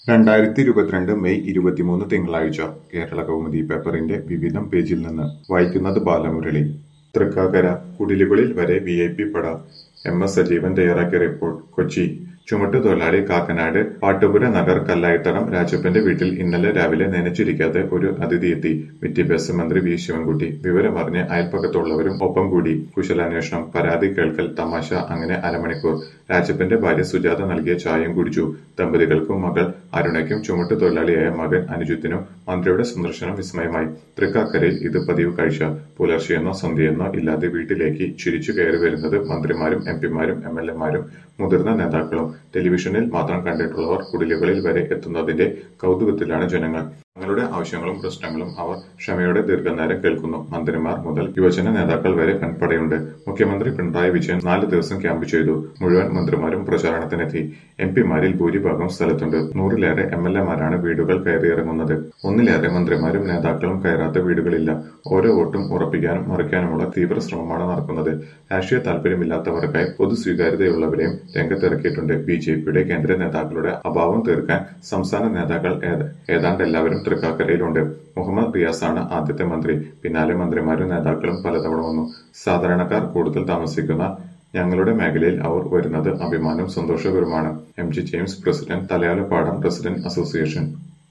രണ്ടായിരത്തി ഇരുപത്തിരണ്ട് മെയ് ഇരുപത്തിമൂന്ന് തിങ്കളാഴ്ച കേരള കൗമുദി പേപ്പറിന്റെ വിവിധം പേജിൽ നിന്ന് വായിക്കുന്നത് ബാലമുരളി തൃക്കാക്കര കുടിലുകളിൽ വരെ വി ഐ പി പട എം എസ് സജീവൻ തയ്യാറാക്കിയ റിപ്പോർട്ട് കൊച്ചി ചുമട്ടുതൊഴിലാളി കാക്കനാട് പാട്ടുപുര നഗർ കല്ലായിത്തടം രാജപ്പന്റെ വീട്ടിൽ ഇന്നലെ രാവിലെ നനച്ചിരിക്കാതെ ഒരു അതിഥി എത്തി വിദ്യാഭ്യാസ മന്ത്രി വി ശിവൻകുട്ടി വിവരമറിഞ്ഞ് അയൽപ്പക്കത്തുള്ളവരും ഒപ്പം കൂടി കുശലാന്വേഷണം പരാതി കേൾക്കൽ തമാശ അങ്ങനെ അരമണിക്കൂർ രാജപ്പന്റെ ഭാര്യ സുജാത നൽകിയ ചായയും കുടിച്ചു ദമ്പതികൾക്കും മകൾ അരുണയ്ക്കും ചുമട്ടുതൊഴിലാളിയായ മകൻ അനുജിത്തിനും മന്ത്രിയുടെ സന്ദർശനം വിസ്മയമായി തൃക്കാക്കരയിൽ ഇത് പതിവ് കാഴ്ച പുലർച്ചെയെന്നോ സന്ധ്യയെന്നോ ഇല്ലാതെ വീട്ടിലേക്ക് ചിരിച്ചു കയറി വരുന്നത് മന്ത്രിമാരും എം പിമാരും എം എൽ എമാരും മുതിർന്ന നേതാക്കളും ടെലിവിഷനിൽ മാത്രം കണ്ടിട്ടുള്ളവർ കുടിലുകളിൽ വരെ എത്തുന്നതിന്റെ കൗതുകത്തിലാണ് ജനങ്ങൾ തങ്ങളുടെ ആവശ്യങ്ങളും പ്രശ്നങ്ങളും അവർ ക്ഷമയോടെ ദീർഘനേരം കേൾക്കുന്നു മന്ത്രിമാർ മുതൽ യുവജന നേതാക്കൾ വരെ കൺപടയുണ്ട് മുഖ്യമന്ത്രി പിണറായി വിജയൻ നാല് ദിവസം ക്യാമ്പ് ചെയ്തു മുഴുവൻ മന്ത്രിമാരും പ്രചാരണത്തിനെത്തി എം പിമാരിൽ ഭൂരിഭാഗം സ്ഥലത്തുണ്ട് നൂറിലേറെ എം എൽ എമാരാണ് വീടുകൾ കയറിയിറങ്ങുന്നത് ഒന്നിലേറെ മന്ത്രിമാരും നേതാക്കളും കയറാത്ത വീടുകളില്ല ഓരോ വോട്ടും ഉറപ്പിക്കാനും മറിക്കാനുമുള്ള തീവ്ര ശ്രമമാണ് നടക്കുന്നത് രാഷ്ട്രീയ താല്പര്യമില്ലാത്തവർക്കായി പൊതു സ്വീകാര്യതയുള്ളവരെയും രംഗത്തിറക്കിയിട്ടുണ്ട് ബി ജെ പിയുടെ കേന്ദ്ര നേതാക്കളുടെ അഭാവം തീർക്കാൻ സംസ്ഥാന നേതാക്കൾ ഏത- ഏതാണ്ട് എല്ലാവരും തൃക്കാക്കരയിലുണ്ട് മുഹമ്മദ് റിയാസാണ് ആദ്യത്തെ മന്ത്രി പിന്നാലെ മന്ത്രിമാരും നേതാക്കളും പലതവണ വന്നു സാധാരണക്കാർ കൂടുതൽ താമസിക്കുന്ന ഞങ്ങളുടെ മേഖലയിൽ അവർ വരുന്നത് അഭിമാനവും സന്തോഷകരവുമാണ് M G James president Thalayalappadam resident association